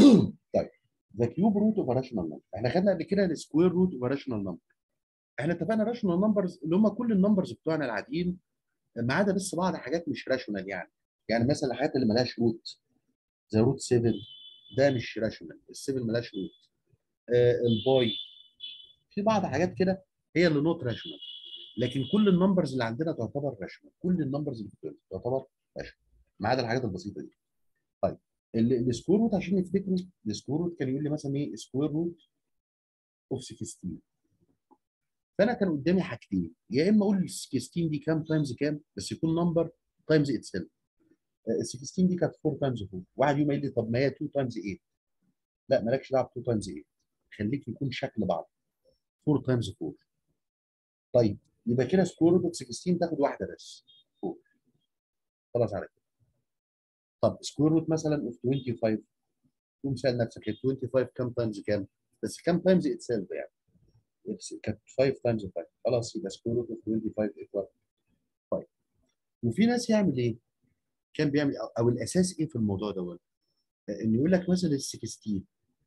طيب ذا كيوب روت اوف راشونال نمبر احنا خدنا قبل كده السكوير روت اوف راشونال نمبر احنا اتفقنا راشونال نمبرز اللي هم كل النمبرز بتوعنا العاديين ما عدا بس بعض حاجات مش راشونال يعني يعني مثلا الحاجات اللي مالهاش روت زي روت 7 ده مش راشونال ال 7 مالهاش روت آه الباي في بعض حاجات كده هي اللي نوت راشونال لكن كل النمبرز اللي عندنا تعتبر راشونال كل النمبرز اللي بتقول تعتبر راشونال ما عدا الحاجات البسيطه دي طيب السكوير روت عشان نفتكره السكوير روت كان يقول لي مثلا ايه سكوير روت اوف 16 فانا كان قدامي حاجتين يا اما اقول ال 16 دي كام تايمز كام بس يكون نمبر تايمز اتسيلف ال 16 دي كانت 4 تايمز 4 واحد يوم قال لي طب ما هي 2 تايمز 8 لا مالكش دعوه ب 2 تايمز 8 خليك يكون شكل بعض 4 تايمز 4 طيب يبقى كده سكوير روت 16 تاخد واحده بس 4 خلاص على كده طب سكوير روت مثلا اوف 25 تقوم سال نفسك 25 كام تايمز كام بس كام تايمز اتسيلف يعني كانت 5 تايمز 5 خلاص يبقى سكوير روت اوف 25 ايكوال 5 وفي ناس يعمل ايه؟ كان بيعمل او, أو الاساس ايه في الموضوع دوت؟ ان يقول لك مثلا ال 16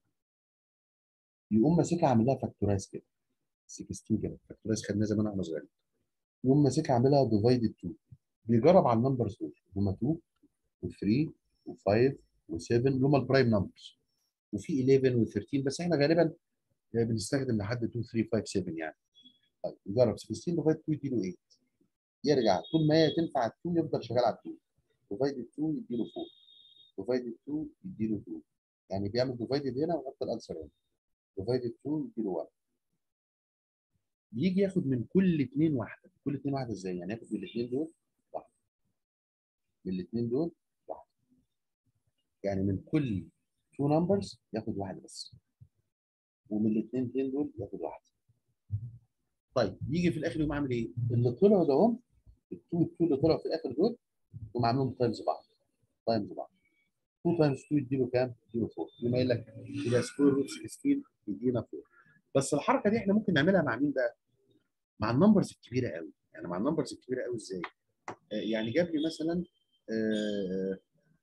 يقوم ماسكها عامل لها فاكتورايز كده 16 كده فاكتورايز خدناه زمان واحنا صغيرين يقوم ماسكها عاملها ديفايدد 2 بيجرب على النمبرز دول هم 2 و3 و5 و7 اللي هم البرايم نمبرز وفي 11 و13 بس احنا غالبا بنستخدم لحد 2 3 5 7 يعني طيب نجرب 16 ديفايد 2 يديله 8 يرجع طول ما هي تنفع 2 يفضل شغال على 2 ديفايد 2 يديله 4 ديفايد 2 يديله 2 يعني بيعمل ديفايد هنا ويحط الانسر هنا ديفايد 2 يديله 1 بيجي ياخد من كل اثنين واحده كل اثنين واحده ازاي يعني ياخد من الاثنين دول واحده من الاثنين دول واحده يعني من كل 2 نمبرز ياخد واحده بس ومن الاثنين دين دول ياخد واحده طيب يجي في الاخر يقوم عامل ايه؟ اللي طلعوا ده هم التو التو اللي طلعوا في الاخر دول يقوم عاملهم تايمز بعض تايمز بعض 2 تايمز 2 يديله كام؟ يديله 4 يقوم قايل لك يبقى سكوير روت 16 يدينا 4 بس الحركه دي احنا ممكن نعملها مع مين بقى؟ مع النمبرز الكبيره قوي يعني مع النمبرز الكبيره قوي ازاي؟ آه يعني جاب لي مثلا آه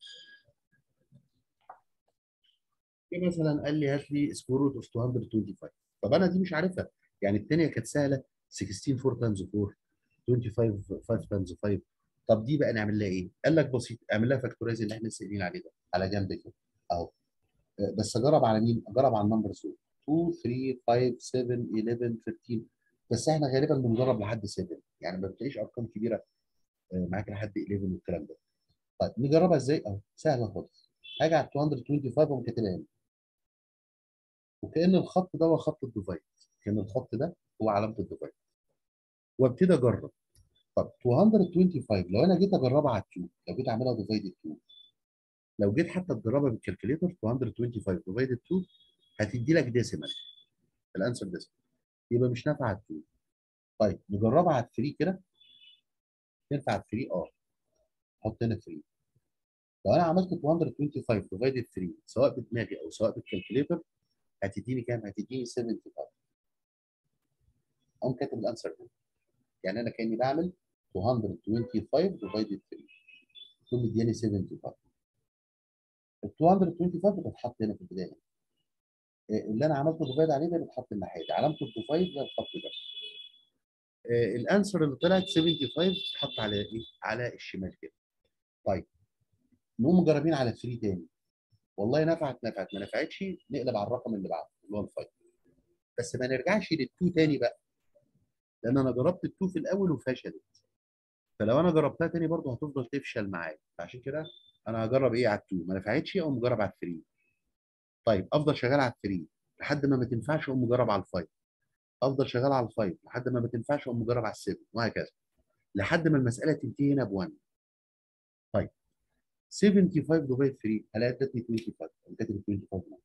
في مثلا قال لي هات لي سكوير روت اوف 225 طب انا دي مش عارفها يعني الثانيه كانت سهله 16 4 تايمز 4 25 5 تايمز 5 طب دي بقى نعمل لها ايه؟ قال لك بسيط اعمل لها فاكتورايز اللي احنا لسه قايلين عليه ده على جنب كده اهو بس اجرب على مين؟ اجرب على النمبرز دول 2 3 5 7 11 13 بس احنا غالبا بنجرب لحد 7 يعني ما بتلاقيش ارقام كبيره معاك لحد 11 والكلام ده طيب نجربها ازاي؟ اهو سهله خالص هاجي على 225 واقوم كاتبها هنا وكان الخط ده هو خط الديفايد كان الخط ده هو علامه الديفايد وابتدي اجرب طب 225 لو انا جيت اجربها على 2 لو جيت اعملها ديفايد 2 لو جيت حتى تجربها بالكالكوليتر 225 ديفايد 2 هتدي لك ديسيمال الانسر ديسيمال يبقى مش نافعه على 2 طيب نجربها على 3 كده تنفع على 3 اه حط هنا 3 لو انا عملت 225 ديفايد 3 سواء بدماغي او سواء بالكالكوليتر هتديني كام؟ هتديني 75 اقوم كاتب الانسر ده يعني انا كاني بعمل 225 ديفايد 3 تقوم مدياني 75 ال 225 بتتحط هنا في البدايه اللي انا عملته ديفايد عليه ده بيتحط الناحيه دي علامه الديفايد ده الخط ده الانسر اللي طلعت 75 بتتحط على ايه؟ على الشمال كده طيب نقوم مجربين على 3 تاني والله نفعت نفعت ما نفعتش نقلب على الرقم اللي بعده اللي هو الفايف بس ما نرجعش للتو تاني بقى لان انا جربت التو في الاول وفشلت فلو انا جربتها تاني برضه هتفضل تفشل معايا فعشان كده انا هجرب ايه على التو ما نفعتش اقوم مجرب على الثري طيب افضل شغال على الثري لحد ما ما تنفعش اقوم مجرب على الفايف افضل شغال على الفايف لحد ما ما تنفعش اقوم مجرب على السيفن وهكذا لحد ما المساله تنتهي هنا ب1 طيب 75 ديفايد 3 هلاقي ادتني 25 انا كاتب 25 هنا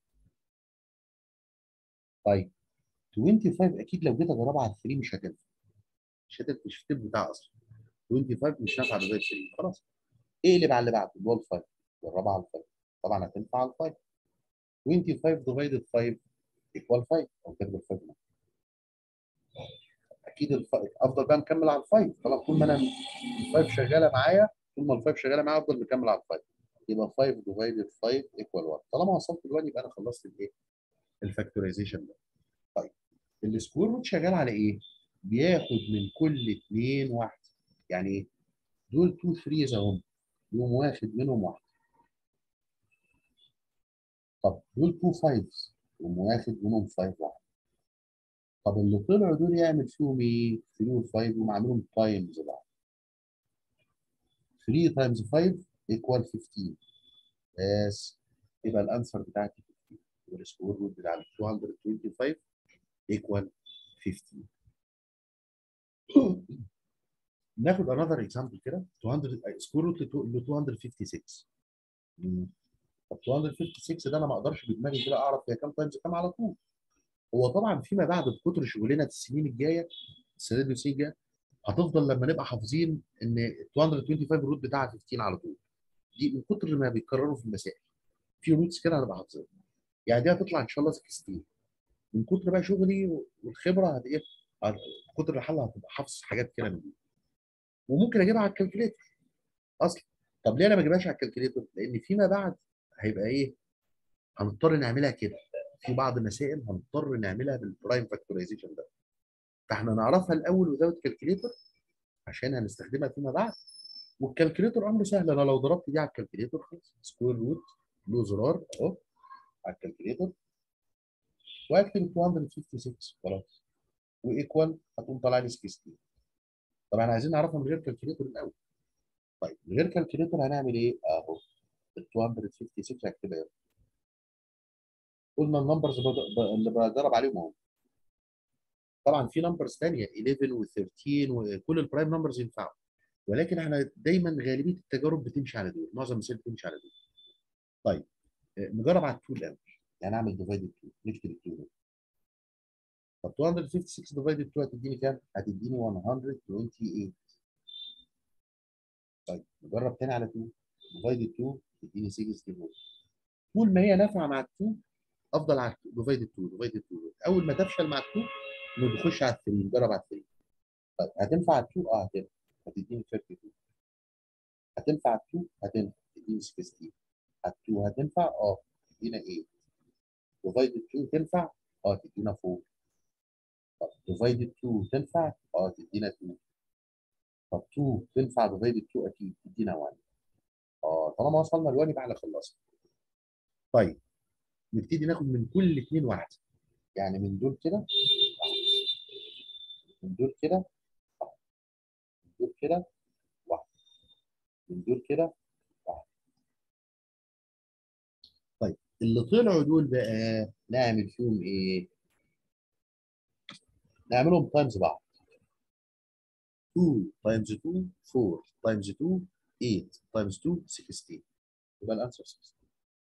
طيب 25 اكيد لو جيت اجربها على 3 مش هتنفع مش هتنفع مش التب بتاعها اصلا 25 مش نافعه ديفايد 3 خلاص اقلب على اللي بعده اللي هو ال 5 جربها على ال 5 طبعا هتنفع على ال 5 25 ديفايد 5 ايكوال 5 او كاتب ال 5 هنا اكيد الف... افضل بقى مكمل على ال 5 طالما طول ما انا ال 5 شغاله معايا طول ما ال 5 شغاله معايا افضل مكمل على ال 5 يبقى 5 ديفايدد 5 ايكوال 1 طالما وصلت ل 1 يبقى انا خلصت الايه؟ الفاكتورايزيشن ده طيب السكوير روت شغال على ايه؟ بياخد من كل اثنين واحد يعني ايه؟ دول 2 3 اهم يقوم واخد منهم واحد طب دول 2 5 يقوم واخد منهم 5 واحد طب اللي طلعوا دول يعمل فيهم ايه؟ 3 و 5 يقوم عاملهم تايمز بعض 3 تايمز 5 ايكوال 15 بس يبقى الانسر بتاعتي 15 يبقى السكوير روت بتاع 225 ايكوال 15 ناخد another example كده 200 سكوير روت ل 256 مم. طب 256 ده انا ما اقدرش بدماغي كده اعرف هي كام تايمز كام على طول هو طبعا فيما بعد بكتر شغلنا السنين الجايه السنه دي الجايه هتفضل لما نبقى حافظين ان 225 روت بتاعها 15 على طول دي من كتر ما بيتكرروا في المسائل في روتس كده هنبقى حافظينها يعني دي هتطلع ان شاء الله 16 من كتر بقى شغلي والخبره هت ايه هت- كتر الحل هتبقى حافظ حاجات كده من دي وممكن اجيبها على الكالكوليتر اصلا طب ليه انا ما اجيبهاش على الكالكوليتر؟ لان فيما بعد هيبقى ايه؟ هنضطر نعملها كده في بعض المسائل هنضطر نعملها بالبرايم فاكتورايزيشن ده فاحنا نعرفها الاول وزاويه كالكوليتر عشان هنستخدمها فيما بعد والكالكوليتر امره سهل انا لو ضربت دي على الكالكوليتر خلاص سكوير روت له زرار اهو على الكالكوليتر واكتب 256 خلاص وايكوال هتقوم طالع لي 16 طب احنا عايزين نعرفها من غير كالكوليتر الاول طيب من غير كالكوليتر هنعمل ايه؟ اهو ال 256 هكتبها هنا قلنا النمبرز اللي بجرب عليهم اهو طبعا في نمبرز ثانيه 11 و13 وكل البرايم نمبرز ينفعوا ولكن احنا دايما غالبيه التجارب بتمشي على دول معظم المسائل بتمشي على دول طيب آه، نجرب على التو الاول يعني اعمل ديفايد 2 نكتب التو هنا طب 256 ديفايد 2 هتديني كام؟ هتديني 128 طيب نجرب تاني على 2 ديفايد 2 تديني 64 طول ما هي نافعه مع ال 2 افضل على ديفايد 2 ديفايد 2 اول ما تفشل مع ال 2 نخش على ال 3 نجرب على ال 3 طيب هتنفع على 2 اه هتنفع هتديني 32 هتنفع على 2 هتنفع تديني 16 على 2 هتنفع اه تدينا 8 ديفايد 2 تنفع اه تدينا 4 طب ديفايد 2 تنفع اه تدينا 2 طب 2 تنفع ديفايد 2 اكيد تدينا 1 اه طالما وصلنا ل 1 يبقى احنا خلصنا طيب نبتدي ناخد من كل اثنين واحده يعني من دول كده من دول كده من دول كده واحد من دول كده واحد طيب اللي طلعوا دول بقى نعمل فيهم ايه؟ نعملهم تايمز بعض 2 تايمز 2 4 تايمز 2 8 تايمز 2 16 يبقى الانسر 16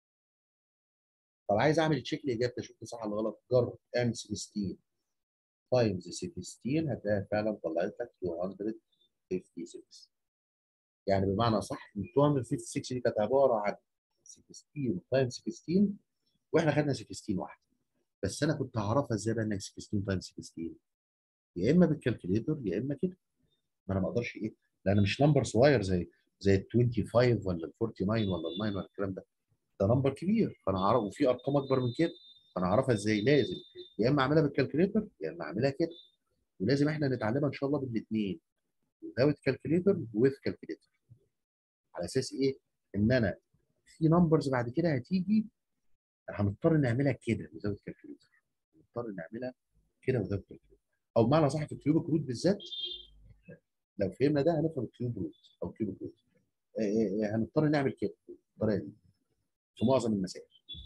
طب عايز اعمل تشيك لاجابتي اشوف صح ولا غلط جرب اعمل 16 تايمز 16 هتلاقيها فعلا طلعت لك 256 يعني بمعنى صح ال 256 دي كانت عباره عن 16 تايمز 16 واحنا خدنا 16 واحده بس انا كنت هعرفها ازاي بقى انك 16 تايمز 16 يا اما بالكالكوليتر يا اما كده ما انا ما اقدرش ايه لان مش نمبر صغير زي زي ال 25 ولا ال 49 ولا ال 9 ولا الكلام ده ده نمبر كبير فانا هعرف وفي ارقام اكبر من كده فانا هعرفها ازاي لازم يا اما اعملها بالكالكوليتر يا اما اعملها كده ولازم احنا نتعلمها ان شاء الله بالاثنين without كالكوليتر وذ كالكوليتر على اساس ايه ان انا في نمبرز بعد كده هتيجي هنضطر نعملها كده without كالكوليتر هنضطر نعملها كده without كالكوليتر او بمعنى صح في الكيوبك روت بالذات لو فهمنا ده هنفهم الكيوب روت او كيوبك روت آه، آه، آه، هنضطر نعمل كده بالطريقه دي في معظم المسائل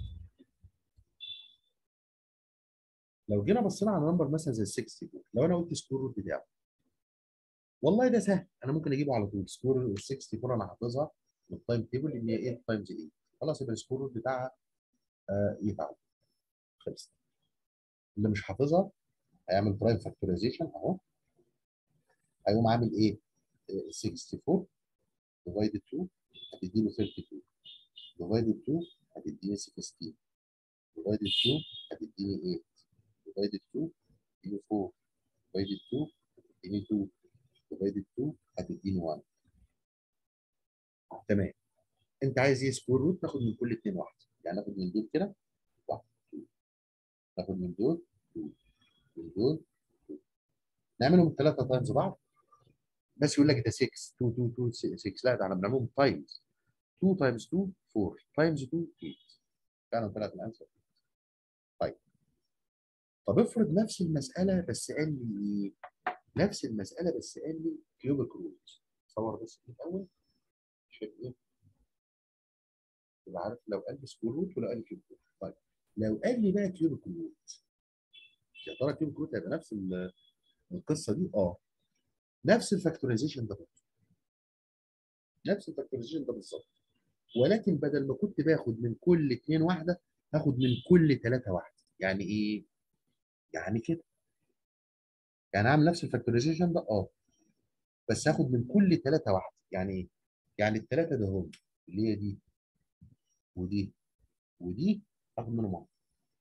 لو جينا بصينا على نمبر مثلا زي 64 لو انا قلت سكور روت بتاعه والله ده سهل انا ممكن اجيبه على طول سكور 64 انا حافظها من التايم تيبل ان هي 8 تايمز 8 خلاص يبقى السكور روت بتاعها آه يتعب خلص اللي مش حافظها هيعمل برايم فاكتورايزيشن اهو هيقوم عامل ايه؟ آه، 64 ديفايد 2 هتديله 32 ديفايد 2 هتديني 16 ديفايد 2 هتديني 8 ديفايد 2 هتديني 4 ديفايد 2 هتديني 2 ديفايد 2 هتديني 1 تمام انت عايز ايه سكوير روت ناخد من كل اثنين واحده يعني ناخد من دول كده واحد two. ناخد من دول two. من دول two. نعملهم الثلاثه تايمز بعض بس يقول لك ده 6 2 2 2 6 لا ده احنا بنعملهم تايمز 2 تايمز 2 4 تايمز 2 8 فعلا طلعت الانسر طيب طب افرض نفس المساله بس قال لي ايه؟ نفس المساله بس قال لي كيوبيك روت صور بس في الاول عشان ايه؟ تبقى عارف لو قال لي سكوير روت ولا قال لي كيوبيك روت طيب لو قال لي بقى كيوبيك روت يا ترى كيوبيك روت هيبقى نفس ال- القصه دي؟ اه نفس الفاكتورايزيشن ده برضه نفس الفاكتورايزيشن ده بالظبط ولكن بدل ما كنت باخد من كل اثنين واحده هاخد من كل ثلاثه واحده يعني ايه؟ يعني كده يعني اعمل نفس الفاكتورايزيشن ده اه بس هاخد من كل ثلاثه واحده يعني ايه؟ يعني الثلاثه ده هم اللي هي دي ودي ودي هاخد منهم واحده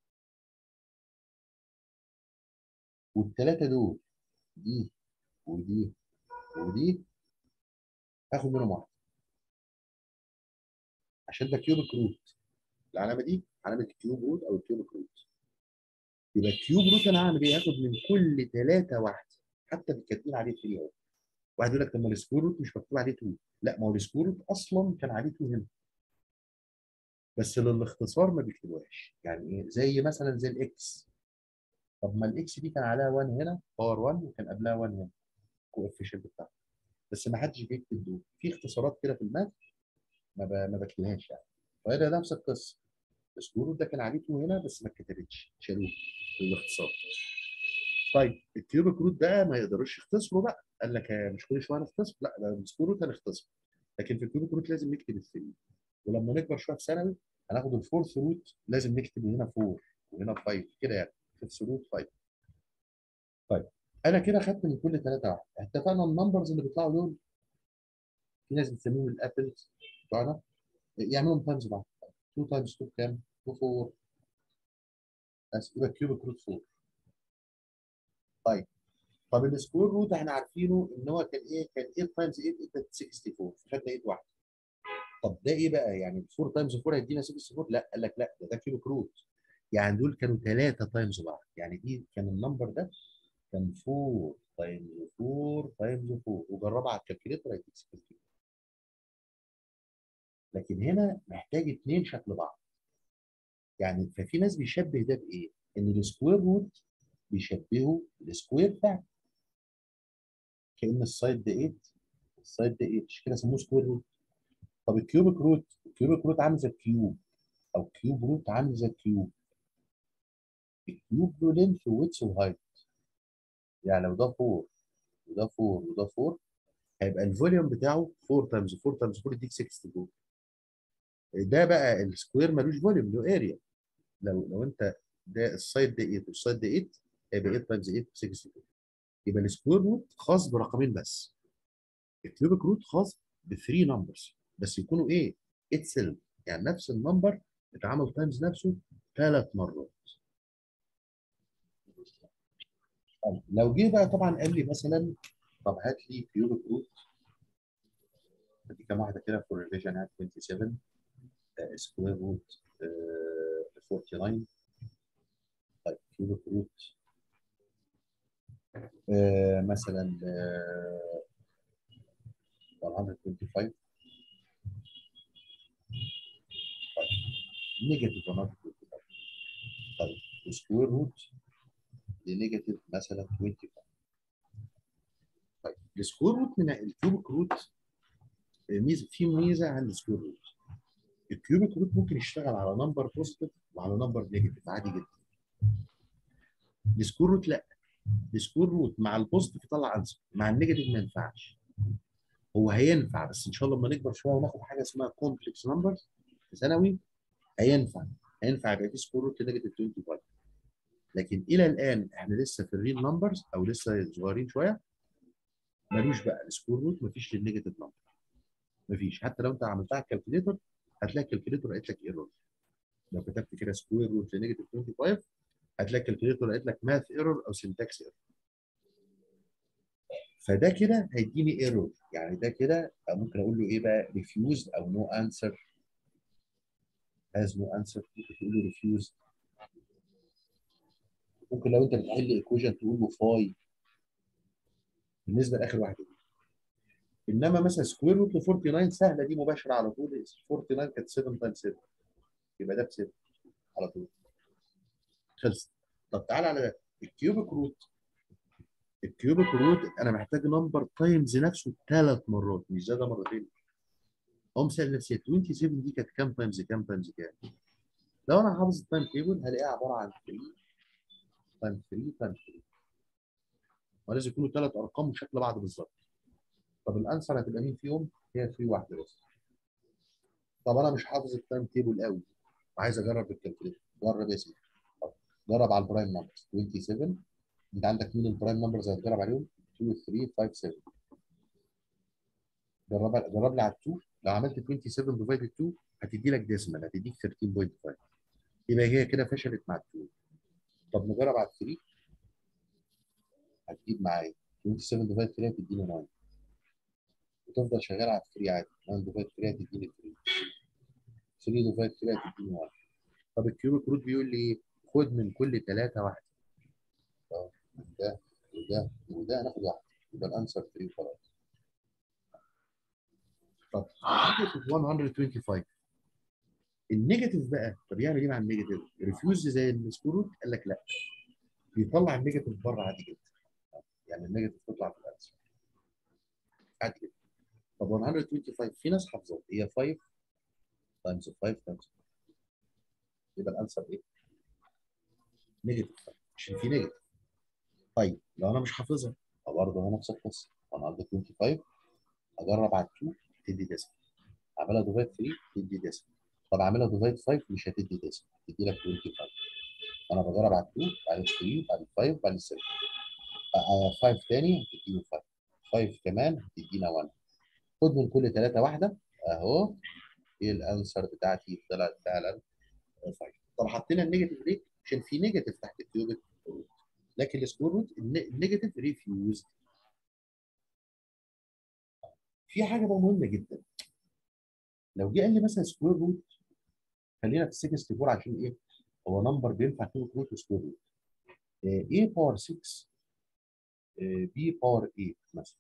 والثلاثه دول دي ودي ودي هاخد منهم واحده عشان ده كيوبيك روت العلامه دي علامه الكيوب روت او الكيوبيك روت يبقى الكيوب روت انا هعمل ايه؟ هاخد من كل ثلاثه واحده حتى كاتبين عليه 3 اهو واحد يقول لك طب ما السكوير روت مش مكتوب عليه 2 لا ما هو السكوير روت اصلا كان عليه 2 هنا بس للاختصار ما بيكتبوهاش يعني ايه زي مثلا زي الاكس طب ما الاكس دي كان عليها 1 هنا باور 1 وكان قبلها 1 هنا الكوفيشنت بتاعها بس ما حدش بيكتب دول في اختصارات كده في الماث ما ب... ما بكتبهاش يعني وهذا نفس القصه السكوير روت ده كان عليه 2 هنا بس ما اتكتبتش شالوه بالاختصار طيب الكيوبيك روت ده ما يقدروش يختصروا بقى قال لك آه، مش كل شويه نختصر لا ده السكوير روت هنختصر لكن في الكيوبيك روت لازم نكتب الثري ولما نكبر شويه في ثانوي هناخد الفورث روت لازم نكتب هنا 4 وهنا 5 كده يعني فيفث روت 5 طيب انا كده خدت من كل ثلاثه واحد اتفقنا النمبرز اللي بيطلعوا دول في ناس بتسميهم الابلز بتوعنا يعملهم تايمز بعض 2 تايمز 2 كام؟ 4 بس يبقى كيوبيك روت 4 طيب طب السكوير روت احنا عارفينه ان هو كان ايه؟ كان 8 تايمز 8 ادت 64 فخدنا 8 واحده طب ده ايه بقى؟ يعني 4 تايمز 4 هيدينا 64 لا قال لك لا ده ده كيوبيك روت يعني دول كانوا 3 تايمز بعض يعني دي كان النمبر ده كان 4 تايمز 4 تايمز 4 وجربها على الكالكوليتر هيديك 64 لكن هنا محتاج اثنين شكل بعض يعني ففي ناس بيشبه ده بايه؟ ان السكوير روت بيشبهه السكوير فعلا كان السايد ده 8 السايد ده 8 عشان كده سموه سكوير روت طب الكيوبيك روت الكيوبيك روت عامل زي الكيوب او كيوب روت عامل زي الكيوب الكيوب له لينث وويتس وهايت يعني لو ده 4 وده 4 وده 4 هيبقى الفوليوم بتاعه 4 تايمز 4 تايمز 4 يديك 64 ده بقى السكوير ملوش فوليوم له اريا لو لو انت ده السايد ده 8 والسايد ده 8 هيبقى 8 تايمز 8 64 يبقى السكوير روت خاص برقمين بس الكيوبيك روت خاص ب 3 نمبرز بس يكونوا ايه؟ اتسلف يعني نفس النمبر اتعمل تايمز نفسه ثلاث مرات طيب لو جه بقى طبعا قال لي مثلا طب هات لي كيوبيك روت دي كام واحده كده فور ريفيجن هات 27 سكوير روت 49 طيب كيوبيك روت آه، مثلا آه، 125 طيب نيجاتيف 125 طيب سكوير روت لنيجاتيف مثلا 25 طيب السكوير روت من الكيوبيك روت آه، ميزه في ميزه عند السكوير روت الكيوبيك روت ممكن يشتغل على نمبر بوزيتيف وعلى نمبر نيجاتيف عادي جدا السكوير روت لا السكوير روت مع البوزيتيف يطلع انسر مع النيجاتيف ما ينفعش هو هينفع بس ان شاء الله لما نكبر شويه وناخد حاجه اسمها كومبلكس نمبرز في ثانوي هينفع هينفع يبقى في سكوير روت نيجاتيف 25 لكن الى الان احنا لسه في الريل نمبرز او لسه صغيرين شويه ملوش بقى السكوير روت مفيش للنيجاتيف نمبر مفيش حتى لو انت عملتها على الكالكوليتر هتلاقي الكالكوليتر قالت لك ايرور لو كتبت كده سكوير روت لنيجاتيف 25 هتلاقي الكالكوليتر قالت لك ماث ايرور او سنتكس ايرور فده كده هيديني ايرور يعني ده كده ممكن اقول له ايه بقى ريفيوزد او نو انسر has no answer ممكن تقول له refuse ممكن لو انت بتحل ايكويشن تقول له فاي بالنسبه لاخر واحده دي انما مثلا سكوير روت ل 49 سهله دي مباشره على طول 49 كانت 7 تايمز 7 يبقى ده ب 7 على طول خلصت طب تعالى على ده الكيوبيك روت الكيوبيك روت انا محتاج نمبر تايمز نفسه ثلاث مرات مش زياده مرتين اقوم سال نفسي 27 دي كانت كام تايمز كام تايمز كام لو انا حافظ التايم تيبل هلاقيها عباره عن 3 تايم 3 تايم 3 ولازم يكونوا ثلاث ارقام وشكل بعض بالظبط طب الانسر هتبقى مين فيهم؟ هي 3 واحده بس طب انا مش حافظ التايم تيبل قوي وعايز اجرب بالكالكوليتر جرب يا سيدي طب جرب على البرايم نمبرز 27 انت عندك مين البرايم نمبرز اللي هتجرب عليهم 2 3 5 7 جرب جرب لي على 2 لو عملت 27 ديفايد 2 هتدي لك ديسمال هتديك 13.5 يبقى هي كده فشلت مع 2 طب نجرب على 3 هتجيب معايا 27 ديفايد 3 هتديني 9 وتفضل شغال على 3 عادي 9 ديفايد 3 هتديني 3 3 ديفايد 3 هتديني 1 طب الكيوبيك روت بيقول لي ايه؟ خد من كل ثلاثه واحده اه ده وده وده هناخد واحده يبقى الانسر 3 خلاص طب نيجاتيف 125 النيجاتيف بقى طب يعمل ايه مع النيجاتيف؟ ريفيوز زي السكور روت قال لك لا بيطلع النيجاتيف بره عادي جدا يعني النيجاتيف تطلع في الانسر عادي جدا طب 125 في ناس حافظه هي 5 تايمز 5 تايمز يبقى الانسر ايه؟ نيجاتيف عشان في نيجاتيف طيب لو انا مش حافظها برضه نفس القصه 125 اجرب على 2 تدي ديسمال اعملها ديفايد 3 تدي ديسمال طب اعملها ديفايد 5 مش هتدي ديسمال تدي لك 25 انا بجرب على 2 بعدين 3 بعدين 5 بعدين 7 5 تاني هتديني 5 5 كمان هتدينا 1 خد من كل ثلاثه واحده اهو ايه الانسر بتاعتي طلعت فعلا 5 طب حطينا النيجاتيف ليه؟ عشان في نيجاتيف تحت الكيوبيك روت لكن السكوير روت النيجاتيف ريفيوزد في حاجه بقى مهمه جدا لو جه قال لي مثلا سكوير روت خلينا في 64 عشان ايه؟ هو نمبر بينفع كيوبيك روت وسكوير روت a باور 6 b باور 8 مثلا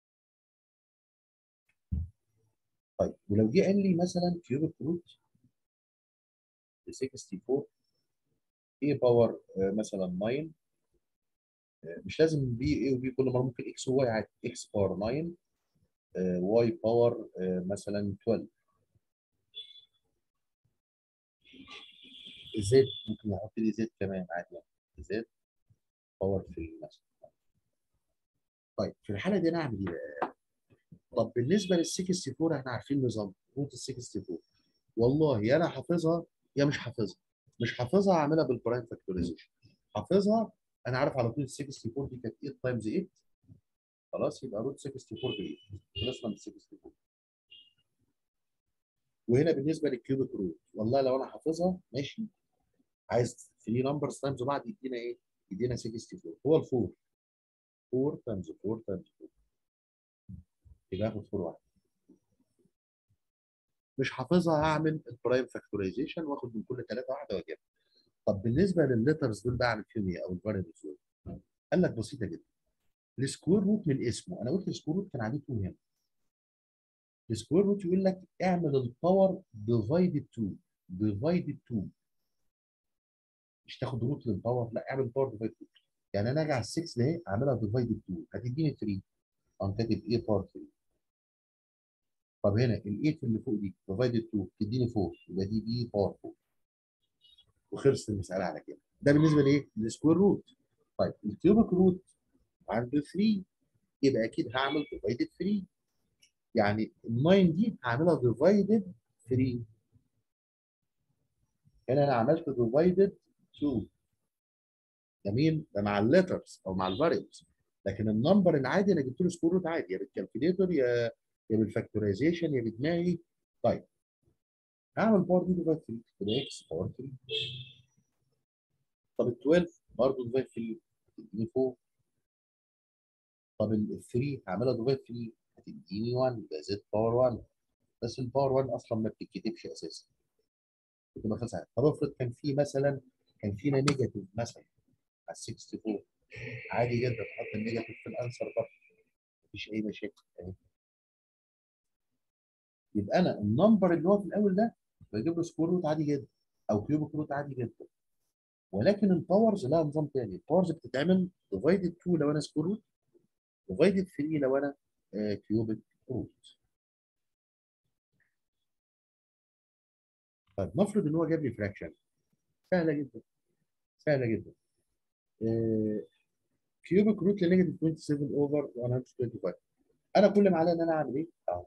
طيب ولو جه قال لي مثلا كيوبيك روت 64 a باور مثلا 9 مش لازم بي اي وبي كل مره ممكن اكس وواي عادي اكس باور 9 واي باور مثلا 12 زد ممكن يحط لي زد كمان عادي يعني زد باور 3 مثلا طيب في الحاله دي انا اعمل ايه بقى؟ طب بالنسبه لل 64 احنا عارفين نظام روت ال 64 والله يا انا حافظها يا مش حافظها مش حافظها اعملها بالبرايم فاكتورايزيشن حافظها انا عارف على طول ال 64 دي كانت 8 تايمز 8 خلاص يبقى روت 64 ب 8 خلصنا من 64 وهنا بالنسبه للكيوبيك روت والله لو انا حافظها ماشي عايز 3 نمبرز تايمز بعض يدينا ايه؟ يدينا 64 هو ال 4 4 تايمز 4 تايمز 4 يبقى اخد 4 واحد مش حافظها هعمل البرايم فاكتورايزيشن واخد من كل ثلاثه واحده واجيبها طب بالنسبه للليترز دول بقى اعمل فيهم ايه او الفاريبلز دول قال لك بسيطه جدا السكوير روت من اسمه انا قلت السكوير روت كان عليه 2 هنا السكوير روت يقول لك اعمل الباور ديفايدد 2 ديفايدد 2 مش تاخد روت للباور لا اعمل باور ديفايدد 2 يعني انا اجي على ال 6 ده اعملها ديفايدد 2 هتديني 3 اقوم كاتب ايه باور 3 طب هنا ال 8 اللي فوق دي ديفايدد 2 تديني 4 يبقى دي بي باور 4 وخلصت المساله على كده ده بالنسبه لايه؟ للسكوير روت طيب الكيوبيك روت عنده 3 يبقى اكيد هعمل ديفايدد 3 يعني ال 9 دي هعملها ديفايدد 3 هنا انا عملت ديفايدد 2 ده مين؟ ده مع الليترز او مع الفاريبلز لكن النمبر العادي انا جبت له سكوير روت عادي يا بالكالكوليتر يا يا بالفاكتورايزيشن يا بدماغي طيب هعمل باور دي ديفايد 3 تبقى اكس باور 3 طب ال 12 برضه ديفايد 3 تديني 4 طب ال 3 هعملها ديفايد 3 هتديني 1 يبقى زد باور 1 بس الباور 1 اصلا ما بتتكتبش اساسا بتبقى خمسه عادي طب افرض كان في مثلا كان فينا نيجاتيف مثلا على 64 عادي جدا تحط النيجاتيف في الانسر برضه مفيش اي مشاكل اهي يبقى انا النمبر اللي هو في الاول ده بجيب له سكوير روت عادي جدا او كيوبيك روت عادي جدا ولكن الباورز لها نظام تاني الباورز بتتعمل ديفايدد 2 لو انا سكوير روت ديفايدد 3 لو انا كيوبيك روت طيب نفرض ان هو جاب لي فراكشن سهله جدا سهله جدا كيوبيك روت لنيجاتيف 27 اوفر 125 انا كل ما عليا ان انا اعمل ايه؟ اهو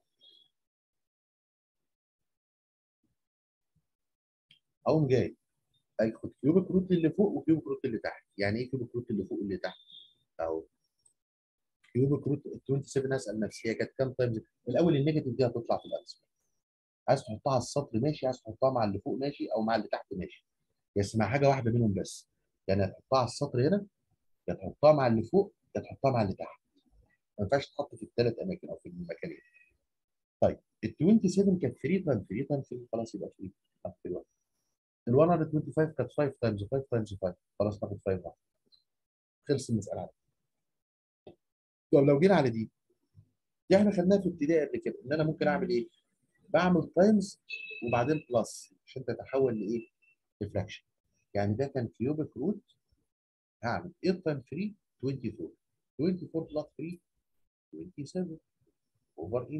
اقوم جاي اخد كيوبيك روت اللي فوق وكيوبيك روت اللي تحت يعني ايه كيوبيك روت اللي فوق واللي تحت؟ اهو كيوبيك روت 27 اسال نفسي هي كانت كام تايمز الاول النيجاتيف دي هتطلع في الانسر عايز تحطها على السطر ماشي عايز تحطها مع اللي فوق ماشي او مع اللي تحت ماشي بس مع حاجه واحده منهم بس يعني هتحطها على السطر هنا يا تحطها مع اللي فوق يا تحطها مع اللي تحت ما ينفعش تحط في الثلاث اماكن او في المكانين طيب ال 27 كانت 3 تايمز 3 تايمز 3 خلاص يبقى 3 حط في الوقت ال 125 كانت 5 تايمز 5 تايمز 5 خلاص ناخد 5 واحد خلص المساله على طب لو جينا على دي دي احنا خدناها في ابتدائي قبل كده ان انا ممكن اعمل ايه؟ بعمل تايمز وبعدين بلس عشان تتحول لايه؟ لفراكشن يعني ده كان كيوبيك روت هعمل 8 تايم 3 24 24 بلس 3 27 اوفر 8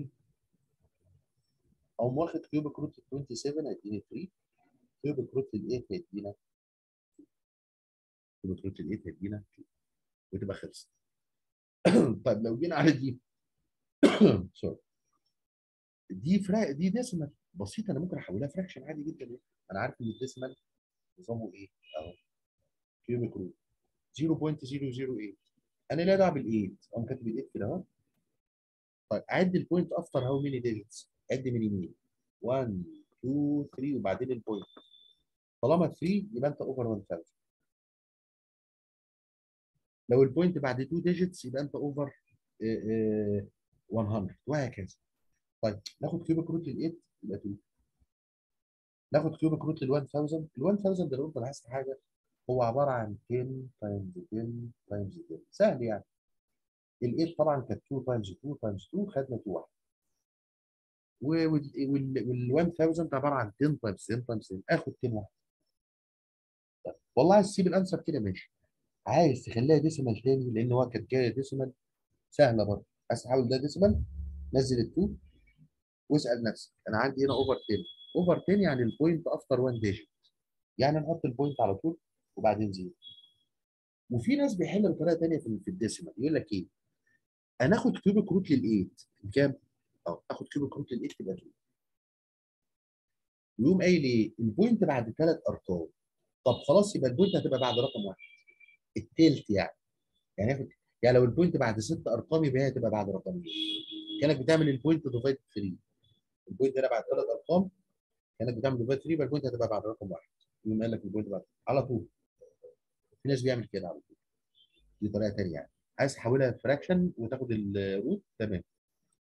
اقوم واخد كيوبيك روت 27 هيديني 3 كيوبيك روت ال 8 هيدينا كيوبيك روت ال 8 هيدينا 2 وتبقى خلصت طيب لو جينا على دي سوري دي فرا دي ديسمال بسيطه انا ممكن احولها فراكشن عادي جدا انا عارف ان الديسمال نظامه ايه اهو كيوبيك روت 0.008 انا لا دعوه بال8 اقوم كاتب ال8 كده اهو طيب عد البوينت افتر هاو ميني ديجيتس عد من يمين 1 2 3 وبعدين البوينت طالما 3 يبقى انت اوفر 1000 لو البوينت بعد 2 ديجيتس يبقى انت اوفر 100 وهكذا طيب ناخد كيوبيك روت لل8 يبقى 2 ناخد كيوبيك روت لل 1000 ال 1000 ده لو انت لاحظت حاجه هو عباره عن 10 تايمز 10 تايمز 10 سهل يعني ال 8 طبعا كانت 2 تايمز 2 تايمز 2 خدنا 2 واحد وال 1000 عباره عن 10 تايمز 10 تايمز 10 اخد 10 واحد طيب والله عايز تسيب الانسر كده ماشي عايز تخليها ديسيمال تاني لان هو كانت جايه ديسيمال سهله برضه عايز تحول ده ديسيمال نزل ال 2 واسال نفسك انا عندي هنا اوفر 10 اوفر 10 يعني البوينت افتر 1 ديجيت يعني نحط البوينت على طول وبعدين زيرو وفي ناس بيحل بطريقه ثانيه في في الديسيمال يقول لك ايه انا اخد كيوبيك روت لل8 كام؟ اه اخد كيوبيك روت لل8 تبقى 2 ويقوم قايل ايه؟ البوينت بعد ثلاث ارقام طب خلاص يبقى البوينت هتبقى بعد رقم واحد التلت يعني يعني ياخد يعني لو البوينت بعد ست ارقام يبقى هي هتبقى بعد رقمين كانك بتعمل البوينت ديفايد 3 البوينت هنا بعد ثلاث ارقام كانك بتعمل ديفايد 3 يبقى البوينت هتبقى بعد رقم واحد يقوم قال لك البوينت بعد على طول في ناس بيعمل كده على طول دي طريقه ثانيه يعني عايز تحولها فراكشن وتاخد الروت تمام